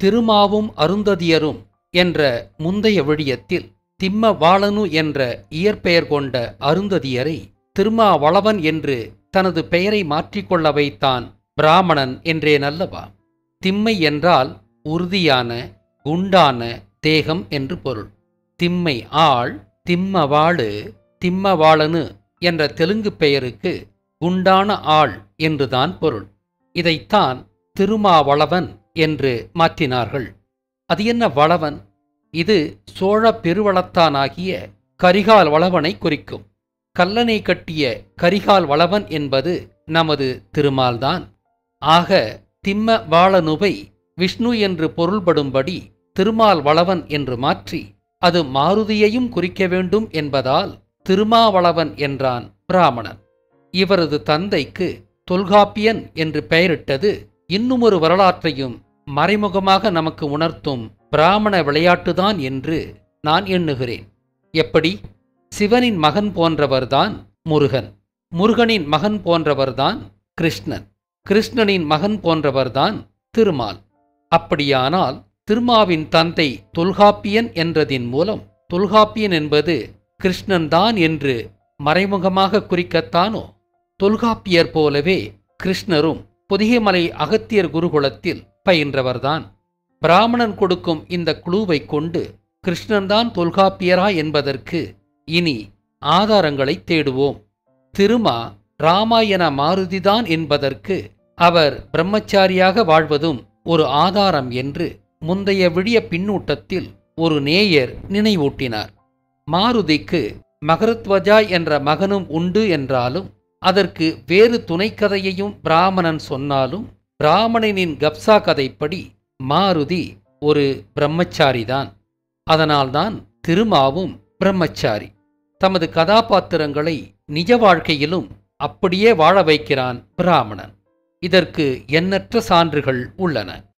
திருமாவும் அருந்ததியரும் என்ற முந்தைய விழியத்தில் திம்மவாளனு என்ற இயற்பெயர் கொண்ட அருந்ததியரை திருமாவளவன் என்று தனது பெயரை மாற்றிக்கொள்ள வைத்தான் பிராமணன் என்றேனல்லவா திம்மை என்றால் உறுதியான குண்டான தேகம் என்று பொருள் திம்மை ஆள் திம்மவாளு திம்மவாளனு என்ற தெலுங்கு பெயருக்கு குண்டான ஆள் என்றுதான் பொருள் இதைத்தான் திருமாவளவன் என்று மாற்றினார்கள் அது என்ன வளவன் இது சோழ பெருவளத்தானாகிய கரிகால் வளவனை குறிக்கும் கல்லணை கட்டிய கரிகால் வளவன் என்பது நமது திருமால்தான் ஆக திம்ம வாளனுவை விஷ்ணு என்று பொருள்படும்படி திருமால் வளவன் என்று மாற்றி அது மாருதியையும் குறிக்க வேண்டும் என்பதால் திருமாவளவன் என்றான் பிராமணன் இவரது தந்தைக்கு தொல்காப்பியன் என்று பெயரிட்டது இன்னுமொரு வரலாற்றையும் மறைமுகமாக நமக்கு உணர்த்தும் பிராமண விளையாட்டுதான் என்று நான் எண்ணுகிறேன் எப்படி சிவனின் மகன் போன்றவர்தான் முருகன் முருகனின் மகன் போன்றவர்தான் கிருஷ்ணன் கிருஷ்ணனின் மகன் போன்றவர்தான் திருமால் அப்படியானால் திருமாவின் தந்தை தொல்காப்பியன் என்றதின் மூலம் தொல்காப்பியன் என்பது கிருஷ்ணன்தான் என்று மறைமுகமாக குறிக்கத்தானோ தொல்காப்பியர் போலவே கிருஷ்ணரும் பொதிகைமலை அகத்தியர் குருகுலத்தில் பயின்றவர்தான் பிராமணன் கொடுக்கும் இந்த குழுவை கொண்டு கிருஷ்ணன்தான் தொல்காப்பியரா என்பதற்கு இனி ஆதாரங்களை தேடுவோம் திருமா ராமாயண மாருதிதான் என்பதற்கு அவர் பிரம்மச்சாரியாக வாழ்வதும் ஒரு ஆதாரம் என்று முந்தைய விடிய பின்னூட்டத்தில் ஒரு நேயர் நினைவூட்டினார் மாருதிக்கு மகரத்வஜா என்ற மகனும் உண்டு என்றாலும் அதற்கு வேறு துணைக்கதையையும் பிராமணன் சொன்னாலும் பிராமணனின் கப்சா கதைப்படி மாருதி ஒரு பிரம்மச்சாரிதான் அதனால்தான் திருமாவும் பிரம்மச்சாரி தமது கதாபாத்திரங்களை நிஜ வாழ்க்கையிலும் அப்படியே வாழ வைக்கிறான் பிராமணன் இதற்கு எண்ணற்ற சான்றுகள் உள்ளன